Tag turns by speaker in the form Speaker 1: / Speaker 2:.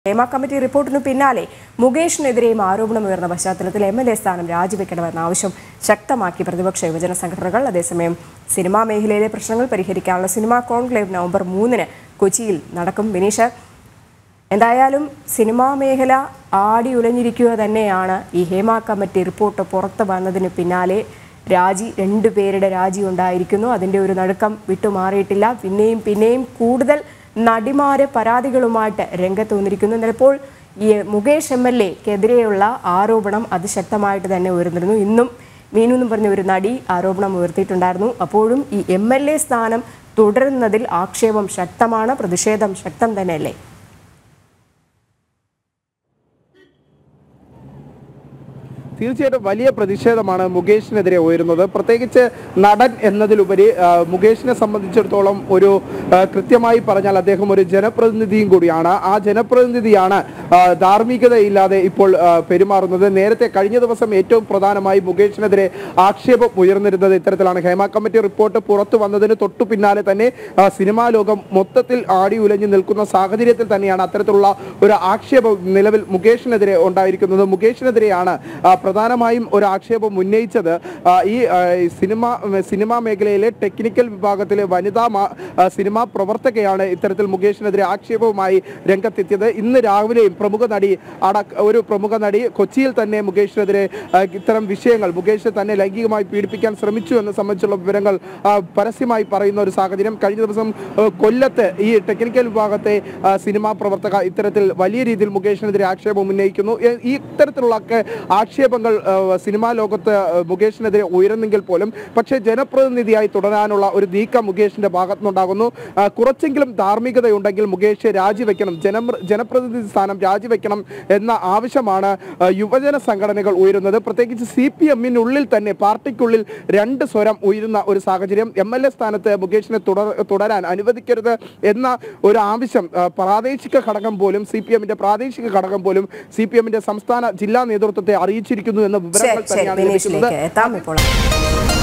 Speaker 1: Hema committee റിപ്പോർട്ടിനു പിന്നാലെ മുകേഷിനെതിരെയും ആരോപണമുയർന്ന പശ്ചാത്തലത്തിൽ M L A സ്ഥാനം രാജിവെക്കണമെന്ന ആവശ്യം ശക്തമാക്കി പ്രതിപക്ഷ യുവജന സംഘടനകൾ അതേസമയം സിനിമാ മേഖലയിലെ പ്രശ്നങ്ങൾ പരിഹരിക്കാനുള്ള സിനിമാ കോൺക്ലേവ് നവംബർ മൂന്നിന് കൊച്ചിയിൽ നടക്കും ബിനീഷ് എന്തായാലും സിനിമാ മേഖല ആടി ഉലഞ്ഞിരിക്കുക തന്നെയാണ് ഈ ഹേമ കമ്മിറ്റി റിപ്പോർട്ട് പുറത്തു വന്നതിന് പിന്നാലെ രാജി രണ്ടുപേരുടെ രാജി ഉണ്ടായിരിക്കുന്നു അതിൻ്റെ ഒരു നടുക്കം വിട്ടുമാറിയിട്ടില്ല പിന്നെയും പിന്നെയും കൂടുതൽ നടിമാരെ പരാതികളുമായിട്ട് രംഗത്ത് വന്നിരിക്കുന്നു എന്നാൽ ഇപ്പോൾ ഈ മുകേഷ് എം എൽ എക്കെതിരെയുള്ള ആരോപണം അതിശക്തമായിട്ട് തന്നെ ഉയർന്നിരുന്നു ഇന്നും മീനു എന്നും പറഞ്ഞ ഒരു നടി ആരോപണം ഉയർത്തിയിട്ടുണ്ടായിരുന്നു അപ്പോഴും ഈ എം എൽ എ സ്ഥാനം തുടരുന്നതിൽ ആക്ഷേപം ശക്തമാണ് പ്രതിഷേധം ശക്തം തന്നെയല്ലേ
Speaker 2: തീർച്ചയായിട്ടും വലിയ പ്രതിഷേധമാണ് മുകേഷിനെതിരെ ഉയരുന്നത് പ്രത്യേകിച്ച് നടൻ എന്നതിലുപരി ആ, മുകേഷിനെ സംബന്ധിച്ചിടത്തോളം ഒരു ആ, കൃത്യമായി പറഞ്ഞാൽ അദ്ദേഹം ഒരു ജനപ്രതിനിധിയും കൂടിയാണ് ആ ജനപ്രതിനിധിയാണ് ആ, ധാർമ്മികതയില്ലാതെ ഇപ്പോൾ ആ, പെരുമാറുന്നത് നേരത്തെ കഴിഞ്ഞ ദിവസം ഏറ്റവും പ്രധാനമായി മുകേഷിനെതിരെ ആക്ഷേപം ഉയർന്നിരുന്നത് ഇത്തരത്തിലാണ് ഹേമ കമ്മിറ്റി റിപ്പോർട്ട് പുറത്തു വന്നതിന് തൊട്ടു പിന്നാലെ തന്നെ ആ, സിനിമാ ലോകം മൊത്തത്തിൽ ആടി ഉലഞ്ഞു നിൽക്കുന്ന സാഹചര്യത്തിൽ തന്നെയാണ് അത്തരത്തിലുള്ള ഒരു ആക്ഷേപം നിലവിൽ മുകേഷിനെതിരെ ഉണ്ടായിരിക്കുന്നത് മുകേഷിനെതിരെയാണ് ആ, പ്രധാനമായും ഒരു ആക്ഷേപം ഉന്നയിച്ചത് ആ, ഈ ആ, ഈ സിനിമ സിനിമാ മേഖലയിലെ ടെക്നിക്കൽ വിഭാഗത്തിലെ വനിതാ മാ- ആ, സിനിമാ പ്രവർത്തകയാണ് ഇത്തരത്തിൽ മുകേഷിനെതിരെ ആക്ഷേപവുമായി രംഗത്തെത്തിയത് ഇന്ന് രാവിലെയും പ്രമുഖ നടി അടക്ക ഒരു പ്രമുഖ നടി കൊച്ചിയിൽ തന്നെ മുകേഷിനെതിരെ ആ, ഇത്തരം വിഷയങ്ങൾ മുകേഷ് തന്നെ ലൈംഗികമായി പീഡിപ്പിക്കാൻ ശ്രമിച്ചു എന്ന് സംബന്ധിച്ചുള്ള വിവരങ്ങൾ ആ, പരസ്യമായി പറയുന്ന ഒരു സാഹചര്യം കഴിഞ്ഞ ദിവസം ആ, കൊല്ലത്ത് ഈ ടെക്നിക്കൽ വിഭാഗത്തെ ആ, സിനിമാ പ്രവർത്തക ഇത്തരത്തിൽ വലിയ രീതിയിൽ മുകേഷിനെതിരെ ആക്ഷേപം ഉന്നയിക്കുന്നു എ- ഈ ഇത്തരത്തിലുള്ള ഒക്കെ ആക്ഷേപങ്ങൾ ആ, സിനിമാ ലോകത്ത് ആ, മുകേഷിനെതിരെ ഉയരുന്നെങ്കിൽ പോലും പക്ഷേ ജനപ്രതിനിധിയായി തുടരാനുള്ള ഒരു നീക്കം മുകേഷിന്റെ ഭാഗത്തുനിന്നുണ്ടാകുന്നു ആ, കുറച്ചെങ്കിലും ധാർമ്മികതയുണ്ടെങ്കിൽ മുകേഷ് രാജിവെക്കണം ജനം ജനപ്രതിനിധി സ്ഥാനം രാജിവെക്കണം എന്ന ആവശ്യമാണ് ആ, യുവജന സംഘടനകൾ ഉയരുന്നത് പ്രത്യേകിച്ച് സി പി എമ്മിനുള്ളിൽ തന്നെ പാർട്ടിക്കുള്ളിൽ രണ്ട് സ്വരം ഉയരുന്ന ഒരു സാഹചര്യം എം എൽ എ സ്ഥാനത്ത് മുകേഷിനെ തുടർ തുടരാൻ അനുവദിക്കരുത് എന്ന ഒരു ആവശ്യം ആ, പ്രാദേശിക ഘടകം പോലും സി പി എമ്മിന്റെ പ്രാദേശിക ഘടകം പോലും സി പി എമ്മിന്റെ സംസ്ഥാന ജില്ലാ നേതൃത്വത്തെ അറിയിച്ചിരിക്കുന്നു എന്ന വിവരങ്ങൾ
Speaker 1: ശരി ശരി
Speaker 2: തന്നെയാണ് ലഭിക്കുന്നത്
Speaker 1: ബിനീഷിലേക്ക് എത്താം ഇപ്പോൾ